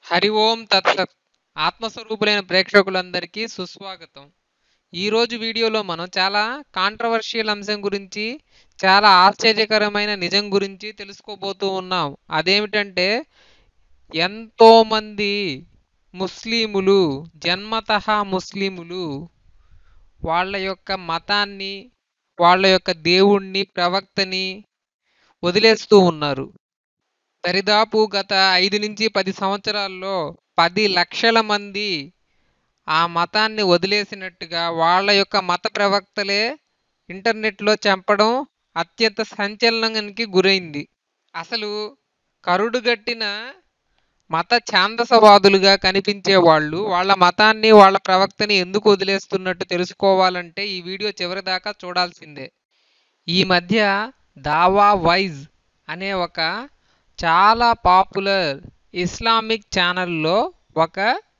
హరి ఓం తత్సత్ ఆత్మస్వరూపులైన ప్రేక్షకులందరికీ సుస్వాగతం ఈరోజు వీడియోలో మనం చాలా కాంట్రవర్షియల్ అంశం గురించి చాలా ఆశ్చర్యకరమైన నిజం గురించి తెలుసుకోబోతూ ఉన్నాం అదేమిటంటే ఎంతోమంది ముస్లిములు జన్మతః ముస్లిములు వాళ్ళ యొక్క మతాన్ని వాళ్ళ యొక్క దేవుణ్ణి ప్రవక్తని వదిలేస్తూ ఉన్నారు దరిదాపు గత ఐదు నుంచి పది సంవత్సరాల్లో పది లక్షల మంది ఆ మతాన్ని వదిలేసినట్టుగా వాళ్ళ యొక్క మత ప్రవక్తలే ఇంటర్నెట్లో చంపడం అత్యంత సంచలనానికి గురైంది అసలు కరుడుగట్టిన మత ఛాందసవాదులుగా కనిపించే వాళ్ళు వాళ్ళ మతాన్ని వాళ్ళ ప్రవక్తని ఎందుకు వదిలేస్తున్నట్టు తెలుసుకోవాలంటే ఈ వీడియో చివరి దాకా చూడాల్సిందే ఈ మధ్య దావా వైజ్ అనే ఒక చాలా పాపులర్ ఇస్లామిక్ ఛానల్లో ఒక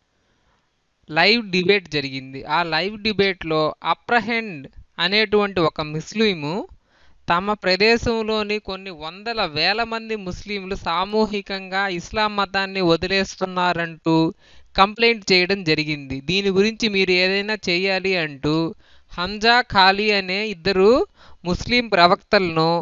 లైవ్ డిబేట్ జరిగింది ఆ లైవ్ డిబేట్లో అప్రహెండ్ అనేటువంటి ఒక ముస్లిము తమ ప్రదేశంలోని కొన్ని వందల వేల మంది ముస్లింలు సామూహికంగా ఇస్లాం మతాన్ని వదిలేస్తున్నారంటూ కంప్లైంట్ చేయడం జరిగింది దీని గురించి మీరు ఏదైనా చేయాలి అంటూ హంజా ఖాళీ అనే ఇద్దరు ముస్లిం ప్రవక్తలను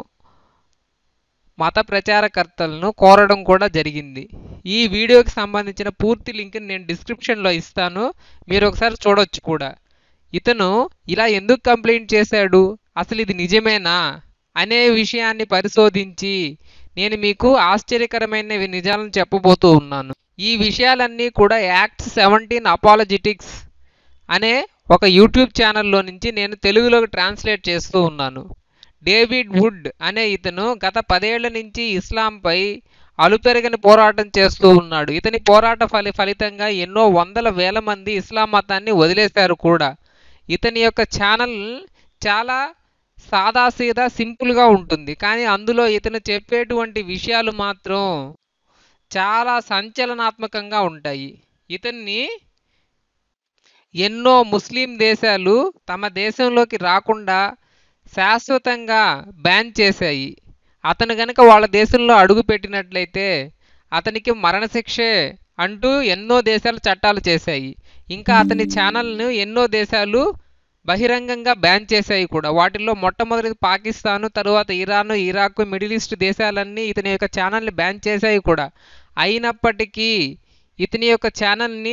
మత ప్రచారకర్తలను కోరడం కూడా జరిగింది ఈ వీడియోకి సంబంధించిన పూర్తి లింక్ నేను డిస్క్రిప్షన్లో ఇస్తాను మీరు ఒకసారి చూడొచ్చు కూడా ఇతను ఇలా ఎందుకు కంప్లైంట్ చేశాడు అసలు ఇది నిజమేనా అనే విషయాన్ని పరిశోధించి నేను మీకు ఆశ్చర్యకరమైన నిజాలను చెప్పబోతూ ఉన్నాను ఈ విషయాలన్నీ కూడా యాక్ట్ సెవెంటీన్ అపాలజెటిక్స్ అనే ఒక యూట్యూబ్ ఛానల్లో నుంచి నేను తెలుగులోకి ట్రాన్స్లేట్ చేస్తూ ఉన్నాను డేవిడ్ వుడ్ అనే ఇతను గత పదేళ్ల నుంచి ఇస్లాంపై అలుపెరగని పోరాటం చేస్తూ ఉన్నాడు ఇతని పోరాట ఫలి ఫలితంగా ఎన్నో వందల వేల మంది ఇస్లాం మతాన్ని వదిలేశారు కూడా ఇతని యొక్క ఛానల్ చాలా సాదాసీదా సింపుల్గా ఉంటుంది కానీ అందులో ఇతను చెప్పేటువంటి విషయాలు మాత్రం చాలా సంచలనాత్మకంగా ఉంటాయి ఇతన్ని ఎన్నో ముస్లిం దేశాలు తమ దేశంలోకి రాకుండా శాశ్వతంగా బ్యాన్ చేశాయి అతను గనక వాళ్ళ దేశంలో అడుగు పెట్టినట్లయితే అతనికి మరణశిక్షే అంటూ ఎన్నో దేశాలు చట్టాలు చేశాయి ఇంకా అతని ఛానల్ను ఎన్నో దేశాలు బహిరంగంగా బ్యాన్ చేశాయి కూడా వాటిల్లో మొట్టమొదటి పాకిస్తాను తరువాత ఇరాను ఇరాక్ మిడిల్ ఈస్ట్ దేశాలన్నీ ఇతని యొక్క ఛానల్ని బ్యాన్ చేశాయి కూడా అయినప్పటికీ ఇతని యొక్క ఛానల్ని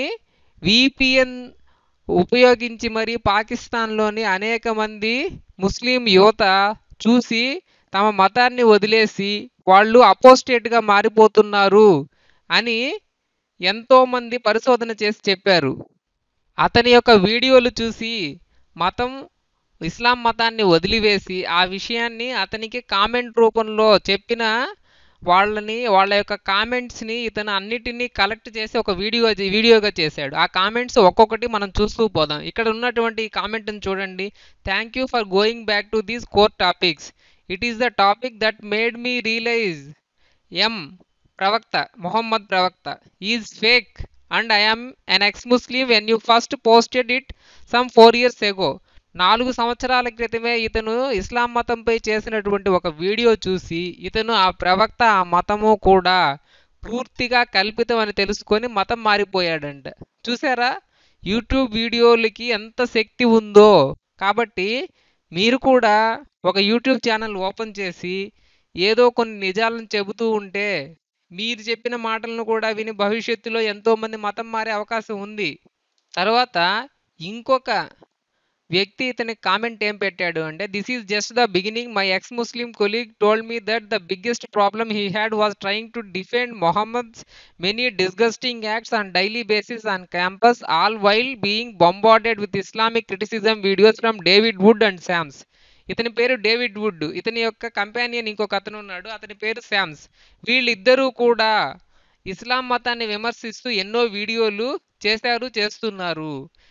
విపిఎన్ ఉపయోగించి మరి పాకిస్తాన్లోని అనేక మంది ముస్లిం యువత చూసి తమ మతాన్ని వదిలేసి వాళ్ళు అపోస్టేట్గా మారిపోతున్నారు అని ఎంతోమంది పరిశోధన చేసి చెప్పారు అతని యొక్క వీడియోలు చూసి మతం ఇస్లాం మతాన్ని వదిలివేసి ఆ విషయాన్ని అతనికి కామెంట్ రూపంలో చెప్పిన వాళ్ళని వాళ్ళ యొక్క కామెంట్స్ని ఇతను అన్నిటినీ కలెక్ట్ చేసి ఒక వీడియో వీడియోగా చేశాడు ఆ కామెంట్స్ ఒక్కొక్కటి మనం చూస్తూ పోదాం ఇక్కడ ఉన్నటువంటి కామెంట్ని చూడండి thank you for going back to these core topics it is the topic that made me realise I'm ప్రవక్త మొహమ్మద్ ప్రవక్త is fake and I'm an ex Muslim when you first posted it some four years ago నాలుగు సంవత్సరాల క్రితమే ఇతను ఇస్లాం మతంపై చేసినటువంటి ఒక video చూసి ఇతను ఆ ప్రవక్త ఆ మతము కూడా పూర్తిగా కల్పితం అని తెలుసుకొని మతం మారిపోయాడంట చూసారా యూట్యూబ్ వీడియోలకి ఎంత శక్తి ఉందో కాబట్టి మీరు కూడా ఒక యూట్యూబ్ ఛానల్ ఓపెన్ చేసి ఏదో కొన్ని నిజాలను చెబుతూ ఉంటే మీరు చెప్పిన మాటలను కూడా విని భవిష్యత్తులో ఎంతోమంది మతం మారే అవకాశం ఉంది తర్వాత ఇంకొక వ్యక్తి ఇతని కామెంట్ ఏం పెట్టాడు అంటే this is just the beginning my ex Muslim colleague told me that the biggest problem he had was trying to defend Muhammad's many disgusting acts on daily basis on campus all while being bombarded with Islamic criticism videos from David Wood and Sam's ఇతని పేరు David would ఇతని యొక్క companion ఇంకొక అతను ఉన్నాడు అతని పేరు శామ్స్ వీళ్ళిద్దరూ కూడా ఇస్లాం మతాన్ని విమర్శిస్తూ ఎన్నో వీడియోలు చేశారు చేస్తున్నారు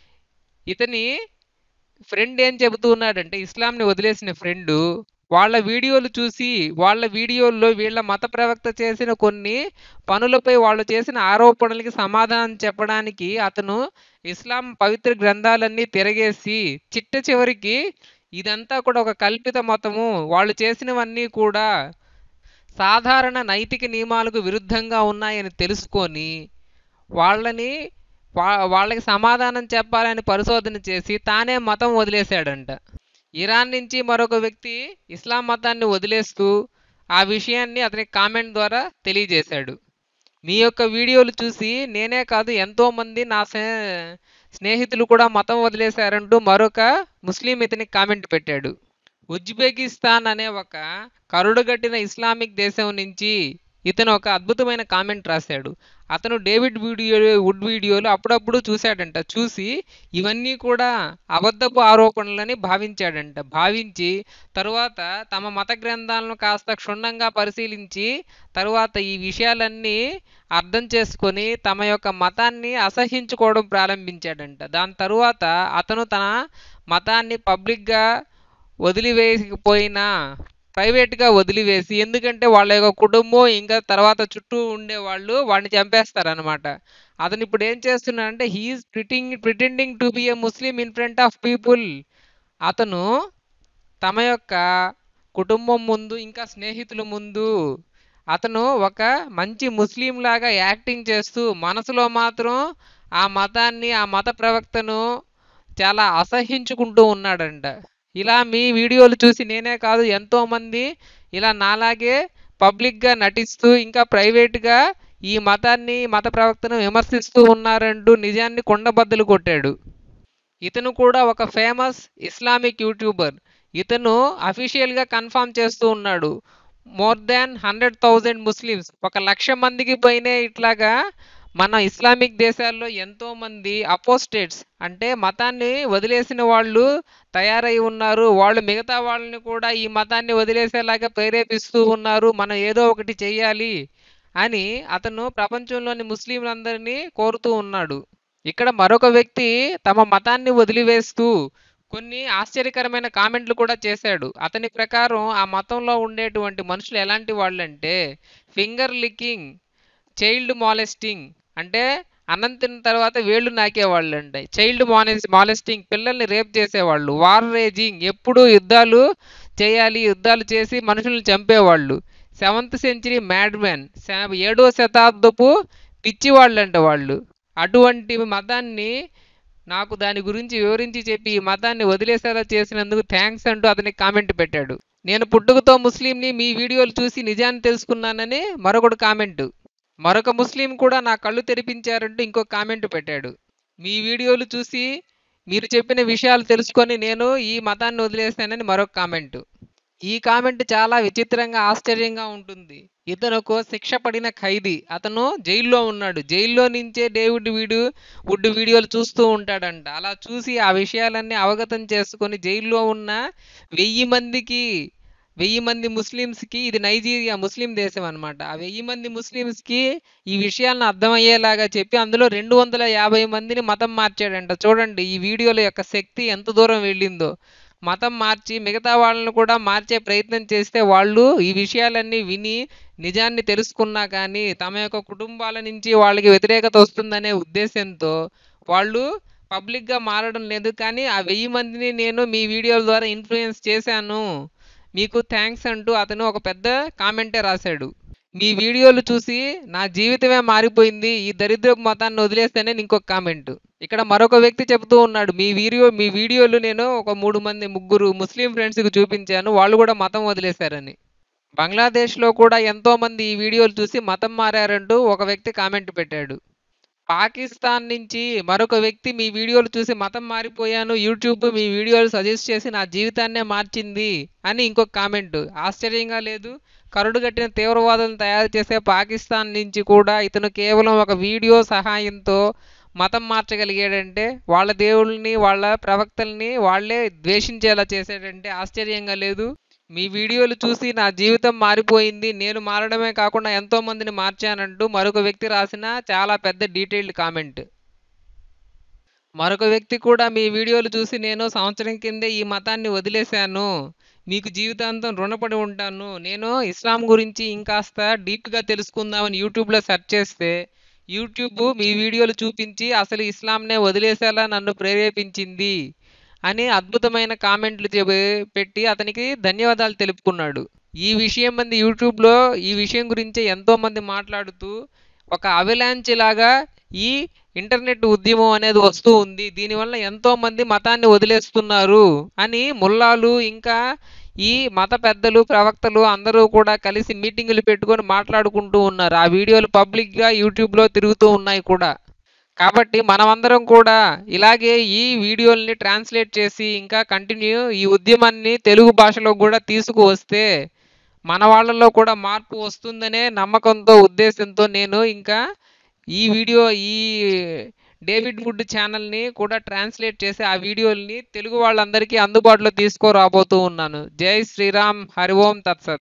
ఇతని ఫ్రెండ్ ఏం చెబుతూ ఉన్నాడంటే ఇస్లాంని వదిలేసిన ఫ్రెండ్ వాళ్ళ వీడియోలు చూసి వాళ్ళ వీడియోల్లో వీళ్ళ మత ప్రవక్త చేసిన కొన్ని పనులపై వాళ్ళు చేసిన ఆరోపణలకి సమాధానం చెప్పడానికి అతను ఇస్లాం పవిత్ర గ్రంథాలన్నీ తిరగేసి చిట్ట చివరికి ఇదంతా కూడా ఒక కల్పిత మతము వాళ్ళు చేసినవన్నీ కూడా సాధారణ నైతిక నియమాలకు విరుద్ధంగా ఉన్నాయని తెలుసుకొని వాళ్ళని వా వాళ్ళకి సమాధానం చెప్పాలని పరిశోధన చేసి తానే మతం వదిలేశాడంట ఇరాన్ నుంచి మరొక వ్యక్తి ఇస్లాం మతాన్ని వదిలేస్తూ ఆ విషయాన్ని అతని కామెంట్ ద్వారా తెలియజేశాడు మీ యొక్క వీడియోలు చూసి నేనే కాదు ఎంతోమంది నా స్నే- స్నేహితులు కూడా మతం వదిలేశారంటూ మరొక ముస్లిం ఇతనికి కామెంట్ పెట్టాడు ఉజ్బెకిస్తాన్ అనే ఒక కరుడుగట్టిన ఇస్లామిక్ దేశం నుంచి ఇతను ఒక అద్భుతమైన కామెంట్ రాశాడు అతను డేవిడ్ వీడియో వుడ్ వీడియోలు అప్పుడప్పుడు చూశాడంట చూసి ఇవన్నీ కూడా అబద్ధపు ఆరోపణలని భావించాడంట భావించి తరువాత తమ మత గ్రంథాలను కాస్త క్షుణ్ణంగా పరిశీలించి తరువాత ఈ విషయాలన్నీ అర్థం చేసుకొని తమ యొక్క మతాన్ని అసహించుకోవడం ప్రారంభించాడంట దాని తరువాత అతను తన మతాన్ని పబ్లిక్గా వదిలివేయకపోయినా ప్రైవేట్గా వదిలివేసి ఎందుకంటే వాళ్ళ యొక్క కుటుంబం ఇంకా తర్వాత చుట్టూ ఉండే వాళ్ళు వాడిని చంపేస్తారనమాట అతను ఇప్పుడు ఏం చేస్తున్నాడంటే హీఈస్ ప్రిటింగ్ pretending to be a Muslim in front of people అతను తమ యొక్క కుటుంబం ముందు ఇంకా స్నేహితుల ముందు అతను ఒక మంచి ముస్లిం లాగా యాక్టింగ్ చేస్తూ మనసులో మాత్రం ఆ మతాన్ని ఆ మత ప్రవక్తను చాలా అసహించుకుంటూ ఉన్నాడంట ఇలా మీ వీడియోలు చూసి నేనే కాదు ఎంతోమంది ఇలా నాలాగే పబ్లిక్గా నటిస్తూ ఇంకా ప్రైవేట్గా ఈ మతాన్ని మత ప్రవక్తను విమర్శిస్తూ ఉన్నారంటూ నిజాన్ని కొండబద్దలు కొట్టాడు ఇతను కూడా ఒక ఫేమస్ ఇస్లామిక్ యూట్యూబర్ ఇతను అఫీషియల్గా కన్ఫర్మ్ చేస్తూ ఉన్నాడు more than hundred thousand Muslims ఒక లక్ష మందికి పైనే ఇట్లాగా మన ఇస్లామిక్ దేశాల్లో ఎంతో మంది అపోస్టేట్స్ అంటే మతాన్ని వదిలేసిన వాళ్ళు తయారై ఉన్నారు వాళ్ళు మిగతా వాళ్ళని కూడా ఈ మతాన్ని వదిలేసేలాగా ప్రేరేపిస్తూ ఉన్నారు మనం ఏదో ఒకటి చెయ్యాలి అని అతను ప్రపంచంలోని ముస్లింలందరినీ కోరుతూ ఉన్నాడు ఇక్కడ మరొక వ్యక్తి తమ మతాన్ని వదిలివేస్తూ కొన్ని ఆశ్చర్యకరమైన కామెంట్లు కూడా చేశాడు అతని ప్రకారం ఆ మతంలో ఉండేటువంటి మనుషులు ఎలాంటి వాళ్ళంటే ఫింగర్ లికింగ్ చైల్డ్ మాలెస్టింగ్ అంటే అన్నం తిన్న తర్వాత వేళ్ళు నాకేవాళ్ళు అండి చైల్డ్ మాలెస్ మాలెస్టింగ్ పిల్లల్ని రేప్ చేసేవాళ్ళు వార్ రేజింగ్ ఎప్పుడు యుద్ధాలు చేయాలి యుద్ధాలు చేసి మనుషుల్ని చంపేవాళ్ళు సెవెంత్ సెంచరీ మ్యాడ్ మ్యాన్ ఏడో శతాబ్దపు పిచ్చివాళ్ళంట వాళ్ళు అటువంటి మతాన్ని నాకు దాని గురించి వివరించి చెప్పి ఈ మతాన్ని వదిలేసేలా చేసినందుకు థ్యాంక్స్ అంటూ అతనికి కామెంట్ పెట్టాడు నేను పుట్టుకతో ముస్లింని మీ వీడియోలు చూసి నిజాన్ని తెలుసుకున్నానని మరొకడు కామెంట్ మరొక ముస్లిం కూడా నా కళ్ళు తెరిపించారంటూ ఇంకో కామెంట్ పెట్టాడు మీ వీడియోలు చూసి మీరు చెప్పిన విషయాలు తెలుసుకొని నేను ఈ మతాన్ని వదిలేస్తానని మరొక కామెంట్ ఈ కామెంట్ చాలా విచిత్రంగా ఆశ్చర్యంగా ఉంటుంది ఇతను ఒక శిక్ష పడిన ఖైదీ అతను జైల్లో ఉన్నాడు జైల్లో నుంచే డేవిడ్ వీడు వుడ్ వీడియోలు చూస్తూ ఉంటాడంట అలా చూసి ఆ విషయాలన్నీ అవగతం చేసుకొని జైల్లో ఉన్న వెయ్యి మందికి వెయ్యి మంది ముస్లిమ్స్కి ఇది నైజీరియా ముస్లిం దేశం అనమాట ఆ వెయ్యి మంది ముస్లిమ్స్కి ఈ విషయాలను అర్థమయ్యేలాగా చెప్పి అందులో రెండు వందల యాభై మందిని మతం మార్చాడంట చూడండి ఈ వీడియోల యొక్క శక్తి ఎంత దూరం వెళ్ళిందో మతం మార్చి మిగతా వాళ్ళని కూడా మార్చే ప్రయత్నం చేస్తే వాళ్ళు ఈ విషయాలన్నీ విని నిజాన్ని తెలుసుకున్నా కానీ తమ యొక్క కుటుంబాల నుంచి వాళ్ళకి వ్యతిరేకత వస్తుందనే ఉద్దేశంతో వాళ్ళు పబ్లిక్గా మారడం లేదు కానీ ఆ వెయ్యి మందిని నేను మీ వీడియోల ద్వారా ఇన్ఫ్లుయెన్స్ చేశాను మీకు థ్యాంక్స్ అంటూ అతను ఒక పెద్ద కామెంటే రాశాడు మీ వీడియోలు చూసి నా జీవితమే మారిపోయింది ఈ దరిద్రపు మతాన్ని వదిలేస్తేనే ఇంకొక కామెంట్ ఇక్కడ మరొక వ్యక్తి చెబుతూ ఉన్నాడు మీ వీడియో మీ వీడియోలు నేను ఒక మూడు మంది ముగ్గురు ముస్లిం ఫ్రెండ్స్కి చూపించాను వాళ్ళు కూడా మతం వదిలేశారని బంగ్లాదేశ్లో కూడా ఎంతో మంది ఈ వీడియోలు చూసి మతం మారారంటూ ఒక వ్యక్తి కామెంట్ పెట్టాడు పాకిస్తాన్ నుంచి మరొక వ్యక్తి మీ వీడియోలు చూసి మతం మారిపోయాను యూట్యూబ్ మీ వీడియోలు సజెస్ట్ చేసి నా జీవితాన్నే మార్చింది అని ఇంకొక కామెంట్ ఆశ్చర్యంగా లేదు కరుడుగట్టిన తీవ్రవాదులను తయారు చేసే పాకిస్తాన్ నుంచి కూడా ఇతను కేవలం ఒక వీడియో సహాయంతో మతం మార్చగలిగాడంటే వాళ్ళ దేవుళ్ళని వాళ్ళ ప్రవక్తల్ని వాళ్ళే ద్వేషించేలా చేశాడంటే ఆశ్చర్యంగా లేదు మీ వీడియోలు చూసి నా జీవితం మారిపోయింది నేను మారడమే కాకుండా ఎంతో మందిని మార్చానంటూ మరొక వ్యక్తి రాసిన చాలా పెద్ద డీటెయిల్డ్ కామెంట్ మరొక వ్యక్తి కూడా మీ వీడియోలు చూసి నేను సంవత్సరం కిందే ఈ మతాన్ని వదిలేశాను మీకు జీవితాంతం రుణపడి ఉంటాను నేను ఇస్లాం గురించి ఇంకాస్త డీప్గా తెలుసుకుందామని యూట్యూబ్లో సెర్చ్ చేస్తే యూట్యూబ్ మీ వీడియోలు చూపించి అసలు ఇస్లాంనే వదిలేసేలా నన్ను ప్రేరేపించింది అని అద్భుతమైన కామెంట్లు చెబి- పెట్టి అతనికి ధన్యవాదాలు తెలుపుకున్నాడు ఈ విషయం మంది యూట్యూబ్లో ఈ విషయం గురించి ఎంతో మంది మాట్లాడుతూ ఒక అవలాంచ్ లాగా ఈ ఇంటర్నెట్ ఉద్యమం అనేది వస్తూ ఉంది దీనివల్ల ఎంతో మంది మతాన్ని వదిలేస్తున్నారు అని ముల్లాలు ఇంకా ఈ మత పెద్దలు ప్రవక్తలు అందరూ కూడా కలిసి మీటింగులు పెట్టుకొని మాట్లాడుకుంటూ ఉన్నారు ఆ వీడియోలు పబ్లిక్గా యూట్యూబ్లో తిరుగుతూ ఉన్నాయి కూడా కాబట్టి మనమందరం కూడా ఇలాగే ఈ వీడియోల్ని ట్రాన్స్లేట్ చేసి ఇంకా కంటిన్యూ ఈ ఉద్యమాన్ని తెలుగు భాషలో కూడా తీసుకువస్తే మన వాళ్ళలో కూడా మార్పు వస్తుందనే నమ్మకంతో ఉద్దేశంతో నేను ఇంకా ఈ వీడియో ఈ డేవిడ్ వుడ్ ఛానల్ని కూడా ట్రాన్స్లేట్ చేసి ఆ వీడియోల్ని తెలుగు వాళ్ళందరికీ అందుబాటులో తీసుకురాబోతూ ఉన్నాను జై శ్రీరామ్ హరి ఓం తత్సత్